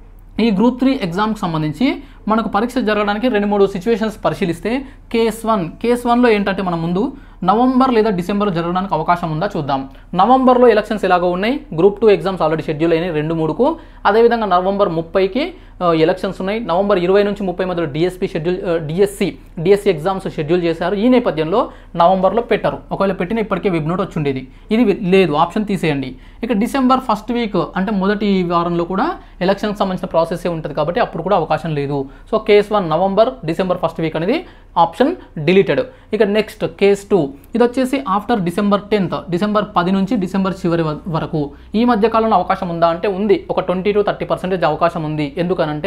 ఈ గ్రూప్ త్రీ ఎగ్జామ్కి సంబంధించి మనకు పరీక్ష జరగడానికి రెండు మూడు సిచ్యువేషన్స్ పరిశీలిస్తే కేస్ వన్ కేస్ వన్లో ఏంటంటే మన ముందు నవంబర్ లేదా డిసెంబర్లో జరగడానికి అవకాశం ఉందా చూద్దాం నవంబర్లో ఎలక్షన్స్ ఎలాగో ఉన్నాయి group two exams already schedule అయినాయి రెండు మూడుకు అదేవిధంగా నవంబర్ ముప్పైకి ఎలక్షన్స్ ఉన్నాయి నవంబర్ ఇరవై నుంచి ముప్పై మధ్యలో DSP schedule DSC DSC exams schedule చేశారు ఈ నేపథ్యంలో నవంబర్లో పెట్టరు ఒకవేళ పెట్టిన ఇప్పటికే వెబ్ నోట్ వచ్చి ఉండేది ఇది వి- లేదు ఆప్షన్ తీసేయండి ఇక డిసెంబర్ ఫస్ట్ వీక్ అంటే మొదటి వారంలో కూడా ఎలక్షన్కి సంబంధించిన ప్రాసెస్ ఉంటుంది కాబట్టి అప్పుడు కూడా అవకాశం లేదు so case one November December first week అనేది ఆప్షన్ డిలీటెడ్ ఇక నెక్స్ట్ కేస్ టూ ఇది వచ్చేసి ఆఫ్టర్ డిసెంబర్ టెన్త్ డిసెంబర్ పది నుంచి డిసెంబర్ చివరి వ- వరకు ఈ మధ్య కాలంలో అవకాశం ఉందా అంటే ఉంది ఒక ట్వంటీ టు థర్టీ పర్సెంటేజ్ అవకాశం ఉంది ఎందుకనంటే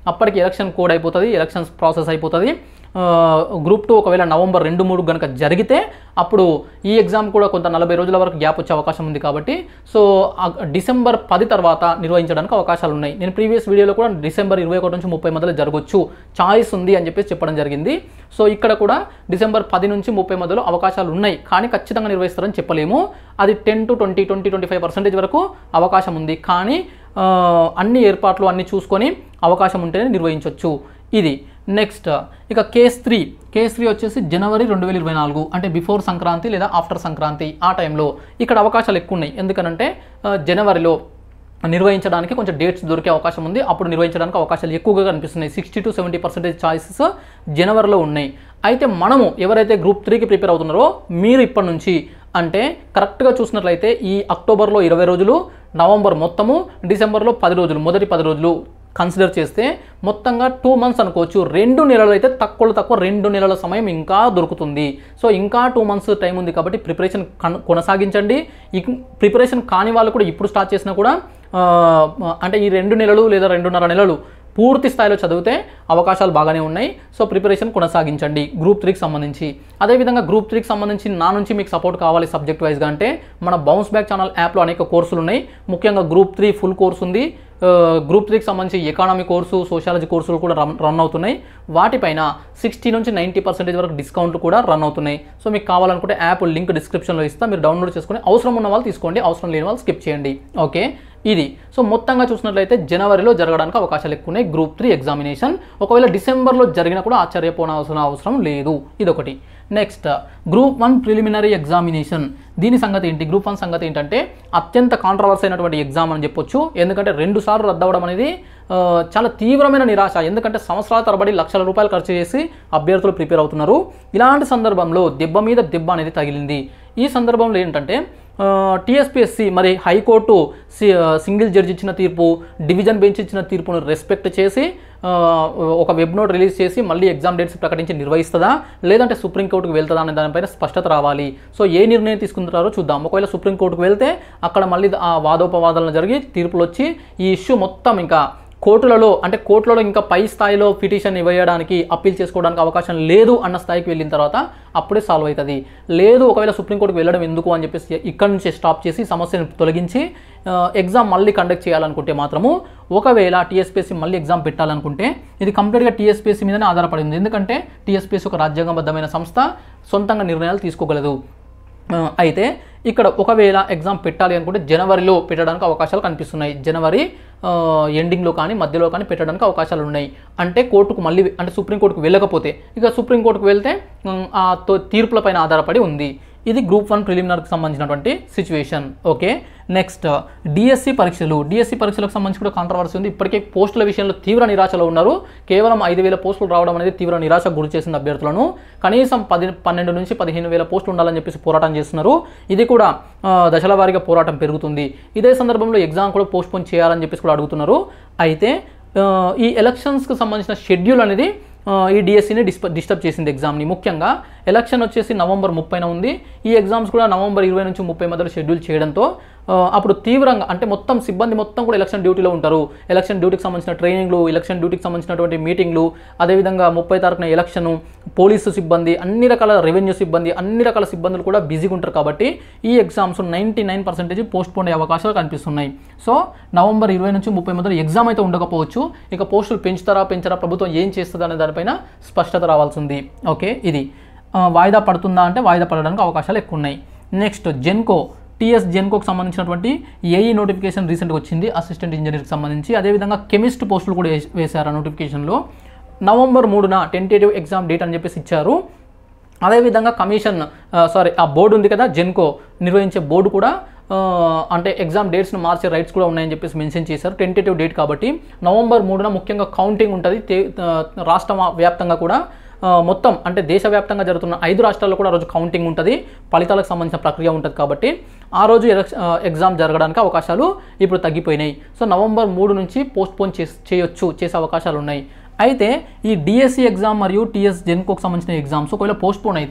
అప్పటికి ఎలక్షన్ కోడ్ అయిపోతుంది ఎలక్షన్స్ ప్రాసెస్ అయిపోతుంది ఆ, గ్రూప్ టూ ఒకవేళ నవంబర్ రెండు మూడు కనుక జరిగితే అప్పుడు ఈ ఎగ్జామ్ కూడా కొంత నలభై రోజుల వరకు గ్యాప్ వచ్చే అవకాశం ఉంది కాబట్టి సో ఆ డిసెంబర్ పది తర్వాత నిర్వహించడానికి అవకాశాలు ఉన్నాయి నేను ప్రీవియస్ వీడియోలో కూడా డిసెంబర్ ఇరవై ఒకటి నుంచి ముప్పై మధ్యలో జరగవచ్చు చాయిస్ ఉంది అని చెప్పేసి చెప్పడం జరిగింది సో ఇక్కడ కూడా డిసెంబర్ పది నుంచి ముప్పై మధ్యలో అవకాశాలు ఉన్నాయి కానీ ఖచ్చితంగా నిర్వహిస్తారని చెప్పలేము అది ten to twenty twenty twenty five percentage వరకు అవకాశం ఉంది కానీ ఆ, అన్ని ఏర్పాట్లు అన్ని చూసుకొని అవకాశం ఉంటేనే నిర్వహించవచ్చు ఇది నెక్స్ట్ ఇక కేస్ త్రీ కేస్ త్రీ వచ్చేసి జనవరి రెండు వేల ఇరవై నాలుగు అంటే బిఫోర్ సంక్రాంతి లేదా ఆఫ్టర్ సంక్రాంతి ఆ టైంలో ఇక్కడ అవకాశాలు ఎక్కువ ఉన్నాయి ఎందుకనంటే ఆ, జనవరిలో నిర్వహించడానికి కొంచెం డేట్స్ దొరికే అవకాశం ఉంది అప్పుడు నిర్వహించడానికి అవకాశాలు ఎక్కువగా కనిపిస్తున్నాయి sixty to seventy percentage choices జనవరిలో ఉన్నాయి అయితే మనము ఎవరైతే గ్రూప్ త్రీకి ప్రిపేర్ అవుతున్నారో మీరు ఇప్పటి నుంచి అంటే కరెక్ట్గా చూసినట్లయితే ఈ అక్టోబర్లో ఇరవై రోజులు నవంబర్ మొత్తము డిసెంబర్లో పది రోజులు మొదటి పది రోజులు కన్సిడర్ చేస్తే మొత్తంగా టూ మంత్స్ అనుకోవచ్చు రెండు నెలలు అయితే తక్కువ తక్కువ రెండు నెలల సమయం ఇంకా దొరుకుతుంది సో ఇంకా టూ మంత్స్ టైం ఉంది కాబట్టి ప్రిపరేషన్ కన్- కొనసాగించండి ఇక ప్రిపరేషన్ కాని వాళ్ళు కూడా ఇప్పుడు స్టార్ట్ చేసినా కూడా ఆ, అంటే ఈ రెండు నెలలు లేదా రెండున్నర నెలలు పూర్తి స్థాయిలో చదివితే అవకాశాలు బాగానే ఉన్నాయి సో ప్రిపరేషన్ కొనసాగించండి గ్రూప్ త్రీకి సంబంధించి అదేవిధంగా గ్రూప్ త్రీకి సంబంధించి నా నుంచి మీకు సపోర్ట్ కావాలి సబ్జెక్ట్ వైజ్గా అంటే మన బౌన్స్ బ్యాక్ ఛానల్ యాప్లో అనేక కోర్సులు ఉన్నాయి ముఖ్యంగా గ్రూప్ త్రీ ఫుల్ కోర్స్ ఉంది ఆ, గ్రూప్ త్రీకి సంబంధించి ఎకానమీ కోర్సు సోషాలజీ కోర్సులు కూడా రన్ రన్ అవుతున్నాయి వాటిపైన సిక్స్టీ నుంచి నైంటీ పర్సెంటేజ్ వరకు డిస్కౌంట్లు కూడా రన్ అవుతున్నాయి సో మీకు కావాలనుకుంటే యాప్ లింక్ డిస్క్రిప్షన్లో ఇస్తా మీరు డౌన్లోడ్ చేసుకొని అవసరం ఉన్న వాళ్ళు తీసుకోండి అవసరం లేని వాళ్ళు స్కిప్ చేయండి ఓకే ఇది సో మొత్తంగా చూసినట్లయితే జనవరిలో జరగడానికి అవకాశాలు ఎక్కువ ఉన్నాయి గ్రూప్ త్రీ ఎగ్జామినేషన్ ఒకవేళ డిసెంబర్లో జరిగినా కూడా ఆశ్చర్యపోనవలసిన అవసరం లేదు ఇదొకటి next group one preliminary examination దీని సంగతి ఏంటి గ్రూప్ వన్ సంగతి ఏంటంటే అత్యంత కాంట్రవర్సీ అయినటువంటి ఎగ్జామ్ అని చెప్పొచ్చు ఎందుకంటే రెండు సార్లు రద్దవడం అనేది ఆ, చాలా తీవ్రమైన నిరాశ ఎందుకంటే సంవత్సరాల తరబడి లక్షల రూపాయలు ఖర్చు చేసి అభ్యర్థులు ప్రిపేర్ అవుతున్నారు ఇలాంటి సందర్భంలో దెబ్బ మీద దెబ్బ అనేది తగిలింది ఈ సందర్భంలో ఏంటంటే టీఎస్పీఎస్సి మరి హైకోర్టు సి- సింగిల్ జడ్జి ఇచ్చిన తీర్పు డివిజన్ బెంచ్ ఇచ్చిన తీర్పును రెస్పెక్ట్ చేసి ఆ, ఒక వెబ్ నోట్ రిలీజ్ చేసి మళ్ళీ ఎగ్జామ్ డేట్స్ ప్రకటించి నిర్వహిస్తుందా లేదంటే సుప్రీంకోర్టుకు వెళ్తుందా అనే దానిపైన స్పష్టత రావాలి సో ఏ నిర్ణయం తీసుకుంటారో చూద్దాం ఒకవేళ సుప్రీంకోర్టుకు వెళ్తే అక్కడ మళ్ళీ ఆ వాదోపవాదాలను జరిగి తీర్పులు వచ్చి ఈ ఇష్యూ మొత్తం ఇంకా కోర్టులలో అంటే కోర్టులలో ఇంకా పై స్థాయిలో పిటిషన్ ఇవ్వడానికి అప్పీల్ చేసుకోవడానికి అవకాశం లేదు అన్న స్థాయికి వెళ్ళిన తర్వాత అప్పుడే సాల్వ్ అవుతుంది లేదు ఒకవేళ సుప్రీంకోర్టుకు వెళ్ళడం ఎందుకు అని చెప్పేసి ఇక్కడ నుంచి స్టాప్ చేసి సమస్యను తొలగించి ఆ, ఎగ్జామ్ మళ్ళీ కండక్ట్ చేయాలనుకుంటే మాత్రము ఒకవేళ టీఎస్పీఎస్సీ మళ్ళీ ఎగ్జామ్ పెట్టాలనుకుంటే ఇది కంప్లీట్గా టీఎస్పీఎస్సీ మీదనే ఆధారపడింది ఎందుకంటే టీఎస్పీఎస్సీ ఒక రాజ్యాంగబద్ధమైన సంస్థ సొంతంగా నిర్ణయాలు తీసుకోగలదు ఆ, అయితే ఇక్కడ ఒకవేళ ఎగ్జామ్ పెట్టాలి అనుకుంటే జనవరిలో పెట్టడానికి అవకాశాలు కనిపిస్తున్నాయి జనవరి ఆ, ఎండింగ్లో కానీ మధ్యలో కానీ పెట్టడానికి అవకాశాలు ఉన్నాయి అంటే కోర్టుకు మళ్ళీ అంటే సుప్రీంకోర్టుకు వెళ్ళకపోతే ఇక సుప్రీంకోర్టుకు వెళ్తే ఉమ్, ఆ తో- తీర్పులపైన ఆధారపడి ఉంది ఇది గ్రూప్ వన్ ప్రిలిమినర్కి సంబంధించినటువంటి సిచ్యువేషన్ ఓకే నెక్స్ట్ డిఎస్సి పరీక్షలు డిఎస్సి పరీక్షలకు సంబంధించి కూడా కాంట్రవర్సీ ఉంది ఇప్పటికే పోస్టుల విషయంలో తీవ్ర నిరాశలో ఉన్నారు కేవలం ఐదు వేల పోస్టులు రావడం అనేది తీవ్ర నిరాశకు గురి చేసింది అభ్యర్థులను కనీసం పది పన్నెండు నుంచి పదిహేను వేల పోస్టులు ఉండాలని చెప్పేసి పోరాటం చేస్తున్నారు ఇది కూడా ఆ, దశల వారీగా పోరాటం పెరుగుతుంది ఇదే సందర్భంలో ఎగ్జామ్ కూడా పోస్ట్పోన్ చేయాలని చెప్పేసి కూడా అడుగుతున్నారు అయితే ఆ, ఈ ఎలక్షన్స్కి సంబంధించిన షెడ్యూల్ అనేది ఆ, ఈ డిఎస్సిని డిస్ప డిస్టర్బ్ చేసింది ఎగ్జామ్ని ముఖ్యంగా ఎలక్షన్ వచ్చేసి నవంబర్ ముప్పైన ఉంది ఈ ఎగ్జామ్స్ కూడా నవంబర్ ఇరవై నుంచి ముప్పై మధ్యలో షెడ్యూల్ చేయడంతో ఆ, అప్పుడు తీవ్రంగా అంటే మొత్తం సిబ్బంది మొత్తం కూడా ఎలక్షన్ డ్యూటీలో ఉంటారు ఎలక్షన్ డ్యూటీకి సంబంధించిన ట్రైనింగ్లు ఎలక్షన్ డ్యూటీకి సంబంధించినటువంటి మీటింగ్లు అదేవిధంగా ముప్పై తారీఖున ఎలక్షన్ పోలీసు సిబ్బంది అన్ని రకాల రెవెన్యూ సిబ్బంది అన్ని రకాల సిబ్బందులు కూడా బిజీగా ఉంటారు కాబట్టి ఈ exams ninety nine percentage postpone అయ్యే అవకాశాలు కనిపిస్తున్నాయి సో నవంబర్ ఇరవై నుంచి ముప్పై మధ్యలో ఎగ్జామ్ అయితే ఉండకపోవచ్చు ఇక పోస్టులు పెంచుతారా పెంచరా ప్రభుత్వం ఏం చేస్తుంది అనే దానిపైన స్పష్టత రావాల్సి ఉంది ఓకే ఇది ఆ, వాయిదా పడుతుందా అంటే వాయిదా పడడానికి అవకాశాలు ఎక్కువ ఉన్నాయి నెక్స్ట్ జెన్కో టీఎస్ జెన్కోకి సంబంధించినటువంటి ఏఈ నోటిఫికేషన్ రీసెంట్గా వచ్చింది అసిస్టెంట్ ఇంజనీర్కి సంబంధించి అదేవిధంగా కెమిస్ట్ పోస్టులు కూడా వేస్- వేశారు ఆ నోటిఫికేషన్లో నవంబర్ మూడున టెంటేటివ్ ఎగ్జామ్ డేట్ అని చెప్పేసి ఇచ్చారు అదేవిధంగా కమిషన్ సారీ ఆ బోర్డు ఉంది కదా జెన్కో నిర్వహించే బోర్డు కూడా ఆ, అంటే ఎగ్జామ్ డేట్స్ను మార్చే రైట్స్ కూడా ఉన్నాయని చెప్పేసి మెన్షన్ చేశారు టెంటేటివ్ డేట్ కాబట్టి నవంబర్ మూడున ముఖ్యంగా కౌంటింగ్ ఉంటుంది తే- ఆ, రాష్ట్ర వ్యాప్తంగా కూడా ఆ, మొత్తం అంటే దేశవ్యాప్తంగా జరుగుతున్న ఐదు రాష్ట్రాల్లో కూడా ఆ రోజు కౌంటింగ్ ఉంటుంది ఫలితాలకు సంబంధించిన ప్రక్రియ ఉంటుంది కాబట్టి ఆ రోజు ఎలక్ష- ఆ, ఎగ్జామ్ జరగడానికి అవకాశాలు ఇప్పుడు తగ్గిపోయినాయి సో నవంబర్ మూడు నుంచి పోస్ట్ పోన్ చేయొచ్చు చేసే అవకాశాలు ఉన్నాయి అయితే ఈ డిఎస్సి ఎగ్జామ్ మరియు టీఎస్ జెన్కోకి సంబంధించిన ఎగ్జామ్స్ ఒకవేళ పోస్ట్ పోన్ అయితే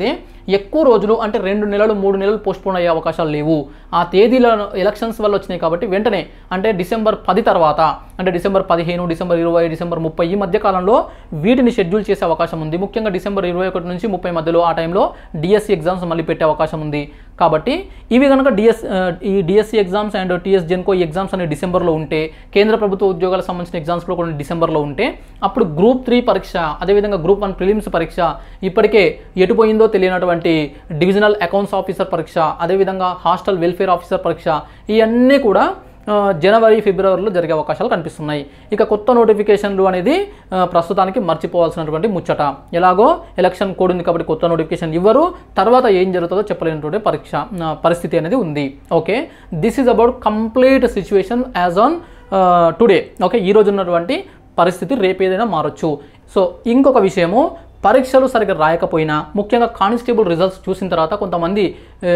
ఎక్కువ రోజులు అంటే రెండు నెలలు మూడు నెలలు పోస్ట్పోన్ అయ్యే అవకాశాలు లేవు ఆ తేదీల ఎలక్షన్స్ వల్ల వచ్చినాయి కాబట్టి వెంటనే అంటే డిసెంబర్ పది తర్వాత అంటే డిసెంబర్ పదిహేను డిసెంబర్ ఇరవై డిసెంబర్ ముప్పై ఈ మధ్య కాలంలో వీటిని షెడ్యూల్ చేసే అవకాశం ఉంది ముఖ్యంగా డిసెంబర్ ఇరవై ఒకటి నుంచి ముప్పై మధ్యలో ఆ టైంలో డిఎస్సి ఎగ్జామ్స్ మళ్ళీ పెట్టే అవకాశం ఉంది కాబట్టి ఇవి కనుక డిఎస్ ఈ DSC exams and TS GENCO ఈ ఎగ్జామ్స్ అనేవి డిసెంబర్లో ఉంటే కేంద్ర ప్రభుత్వ ఉద్యోగాలకు సంబంధించిన ఎగ్జామ్స్ కూడా కొన్ని డిసెంబర్లో ఉంటే అప్పుడు గ్రూప్ త్రీ పరీక్ష అదేవిధంగా గ్రూప్ వన్ ప్రిలిమ్స్ పరీక్ష ఇప్పటికే ఎటుపోయిందో తెలియనటువంటి డివిజనల్ అకౌంట్స్ ఆఫీసర్ పరీక్ష అదేవిధంగా హాస్టల్ వెల్ఫేర్ ఆఫీసర్ పరీక్ష ఇవన్నీ కూడా ఆ, జనవరి ఫిబ్రవరిలో జరిగే అవకాశాలు కనిపిస్తున్నాయి ఇక కొత్త నోటిఫికేషన్లు అనేది ఆ, ప్రస్తుతానికి మర్చిపోవాల్సినటువంటి ముచ్చట ఎలాగో ఎలక్షన్ కోడ్ ఉంది కాబట్టి కొత్త నోటిఫికేషన్ ఇవ్వరు తర్వాత ఏం జరుగుతుందో చెప్పలేనటువంటి పరీక్ష ఆ, పరిస్థితి అనేది ఉంది okay this is about complete situation as on today okay ఈ రోజు ఉన్నటువంటి పరిస్థితి రేపు ఏదైనా మారొచ్చు సో ఇంకొక విషయము పరీక్షలు సరిగ్గా రాయకపోయినా ముఖ్యంగా కానిస్టేబుల్ రిజల్ట్స్ చూసిన తర్వాత కొంతమంది ఆ,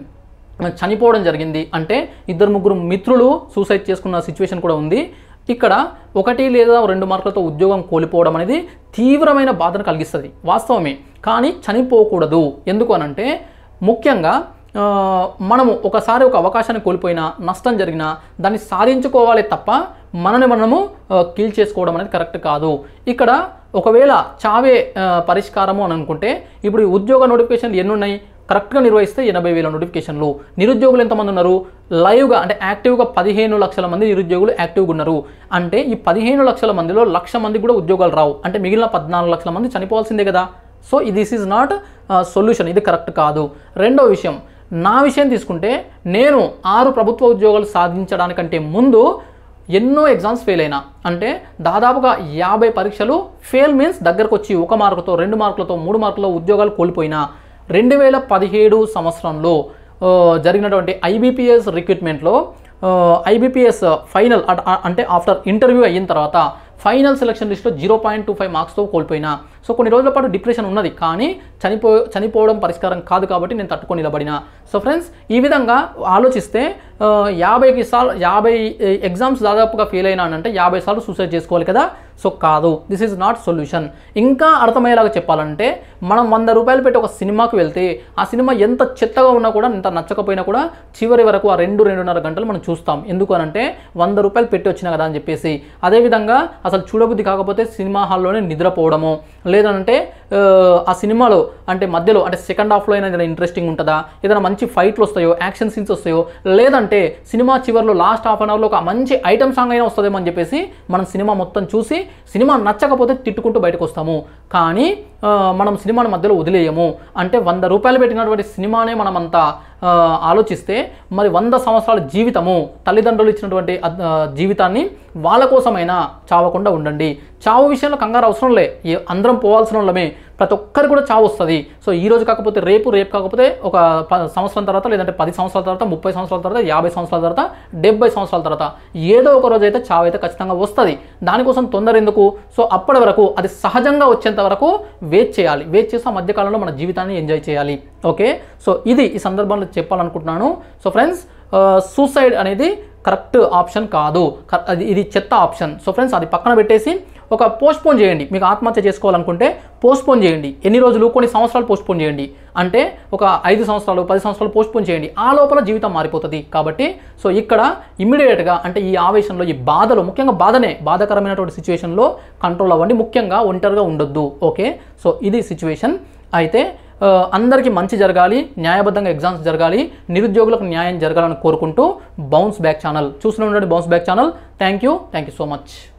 చనిపోవడం జరిగింది అంటే ఇద్దరు ముగ్గురు మిత్రులు సూసైడ్ చేసుకున్న సిచ్యువేషన్ కూడా ఉంది ఇక్కడ ఒకటి లేదా రెండు మార్కులతో ఉద్యోగం కోల్పోవడం అనేది తీవ్రమైన బాధను కలిగిస్తుంది వాస్తవమే కానీ చనిపోకూడదు ఎందుకు అనంటే ముఖ్యంగా ఆ, మనము ఒకసారి ఒక అవకాశాన్ని కోల్పోయినా నష్టం జరిగినా దాన్ని సాధించుకోవాలి తప్ప మనని మనము కిల్ చేసుకోవడం అనేది కరెక్ట్ కాదు ఇక్కడ ఒకవేళ చావే ఆ, పరిష్కారము అని అనుకుంటే ఇప్పుడు ఈ ఉద్యోగ నోటిఫికేషన్లు ఎన్ని ఉన్నాయి కరెక్ట్గా నిర్వహిస్తే ఎనభై వేల నోటిఫికేషన్లు నిరుద్యోగులు ఎంతమంది ఉన్నారు లైవ్గా అంటే యాక్టివ్గా పదిహేను లక్షల మంది నిరుద్యోగులు యాక్టివ్గా ఉన్నారు అంటే ఈ పదిహేను లక్షల మందిలో లక్ష మంది కూడా ఉద్యోగాలు రావు అంటే మిగిలిన పద్నాలుగు లక్షల మంది చనిపోవాల్సిందే కదా so this is not solution ఇది కరెక్ట్ కాదు రెండో విషయం నా విషయం తీసుకుంటే నేను ఆరు ప్రభుత్వ ఉద్యోగాలు సాధించడానికంటే ముందు ఎన్నో ఎగ్జామ్స్ ఫెయిల్ అయినా అంటే దాదాపుగా యాభై పరీక్షలు ఫెయిల్ మీన్స్ దగ్గరకు వచ్చి ఒక మార్కుతో రెండు మార్కులతో మూడు మార్కులతో ఉద్యోగాలు కోల్పోయినా రెండు వేల పదిహేడు సంవత్సరంలో ఆ, జరిగినటువంటి ఐబీపీఎస్ రిక్రూట్మెంట్లో ఐబీపీఎస్ ఫైనల్ అంటే ఆఫ్టర్ ఇంటర్వ్యూ అయిన తర్వాత ఫైనల్ సెలక్షన్ లిస్ట్లో జీరో పాయింట్ టూ ఫైవ్ మార్క్స్తో కోల్పోయినా సో కొన్ని రోజుల పాటు డిప్రెషన్ ఉన్నది కానీ చనిపో చనిపోవడం పరిష్కారం కాదు కాబట్టి నేను తట్టుకొని నిలబడిన సో ఫ్రెండ్స్ ఈ విధంగా ఆలోచిస్తే ఆ, యాభైకి సార్లు యాభై ఎగ్జామ్స్ దాదాపుగా ఫెయిల్ అయినానంటే యాభై సార్లు సూసైడ్ చేసుకోవాలి కదా సో కాదు దిస్ ఈజ్ నాట్ సొల్యూషన్ ఇంకా అర్థమయ్యేలాగా చెప్పాలంటే మనం వంద రూపాయలు పెట్టి ఒక సినిమాకు వెళ్తే ఆ సినిమా ఎంత చెత్తగా ఉన్నా కూడా ఎంత నచ్చకపోయినా కూడా చివరి వరకు ఆ రెండు రెండున్నర గంటలు మనం చూస్తాం ఎందుకు అనంటే వంద రూపాయలు పెట్టి వచ్చినా కదా అని చెప్పేసి అదేవిధంగా అసలు చూడబుద్ధి కాకపోతే సినిమా హాల్లోనే నిద్రపోవడము లేదంటే ఆ, ఆ సినిమాలో అంటే మధ్యలో అంటే సెకండ్ హాఫ్లో అయినా ఏదైనా ఇంట్రెస్టింగ్ ఉంటుందా ఏదైనా మంచి ఫైట్లు వస్తాయో యాక్షన్ సీన్స్ వస్తాయో లేదంటే సినిమా చివరిలో లాస్ట్ హాఫ్ అన్ అవర్లో ఒక మంచి ఐటమ్ సాంగ్ అయినా వస్తుందేమో అని చెప్పేసి మనం సినిమా మొత్తం చూసి సినిమా నచ్చకపోతే తిట్టుకుంటూ బయటకు వస్తాము కానీ ఆ, మనం సినిమాని మధ్యలో వదిలేయము అంటే వంద రూపాయలు పెట్టినటువంటి సినిమానే మనం అంతా ఆ, ఆలోచిస్తే మరి వంద సంవత్సరాల జీవితము తల్లిదండ్రులు ఇచ్చినటువంటి అద్- ఆ, జీవితాన్ని వాళ్ళ కోసమైనా చావకుండా ఉండండి చావు విషయంలో కంగారు అవసరం లే ఏ- అందరం పోవాల్సిన వాళ్ళమే ప్రతి ఒక్కరికి కూడా చావు వస్తుంది సో ఈ రోజు కాకపోతే రేపు రేపు కాకపోతే ఒక ప- సంవత్సరం తర్వాత లేదంటే పది సంవత్సరాల తర్వాత ముప్పై సంవత్సరాల తర్వాత యాభై సంవత్సరాల తర్వాత డెబ్బై సంవత్సరాల తర్వాత ఏదో ఒక రోజు అయితే చావు అయితే ఖచ్చితంగా వస్తుంది దానికోసం తొందర ఎందుకు సో అప్పటి వరకు అది సహజంగా వచ్చేంత వరకు వెయిట్ చేయాలి వెయిట్ చేసి ఆ మధ్యకాలంలో మన జీవితాన్ని ఎంజాయ్ చేయాలి ఓకే సో ఇది ఈ సందర్భంలో చెప్పాలనుకుంటున్నాను సో ఫ్రెండ్స్ సూసైడ్ అనేది కరెక్ట్ ఆప్షన్ కాదు క- అది ఇది చెత్త ఆప్షన్ సో ఫ్రెండ్స్ అది పక్కన పెట్టేసి ఒక పోస్ట్పోన్ చేయండి మీకు ఆత్మహత్య చేసుకోవాలనుకుంటే పోస్ట్పోన్ చేయండి ఎన్ని రోజులు కొన్ని సంవత్సరాలు పోస్ట్పోన్ చేయండి అంటే ఒక ఐదు సంవత్సరాలు పది సంవత్సరాలు పోస్ట్పోన్ చేయండి ఆ లోపల జీవితం మారిపోతుంది కాబట్టి సో ఇక్కడ ఇమ్మీడియట్గా అంటే ఈ ఆవేశంలో ఈ బాధలో ముఖ్యంగా బాధనే బాధాకరమైనటువంటి సిచ్యువేషన్లో కంట్రోల్ అవ్వండి ముఖ్యంగా ఒంటరిగా ఉండొద్దు ఓకే సో ఇది సిచ్యువేషన్ అయితే ఆ, అందరికీ మంచి జరగాలి న్యాయబద్ధంగా ఎగ్జామ్స్ జరగాలి నిరుద్యోగులకు న్యాయం జరగాలని కోరుకుంటూ బౌన్స్ బ్యాక్ ఛానల్ చూస్తూనే ఉండండి bounce back channel thank you thank you so much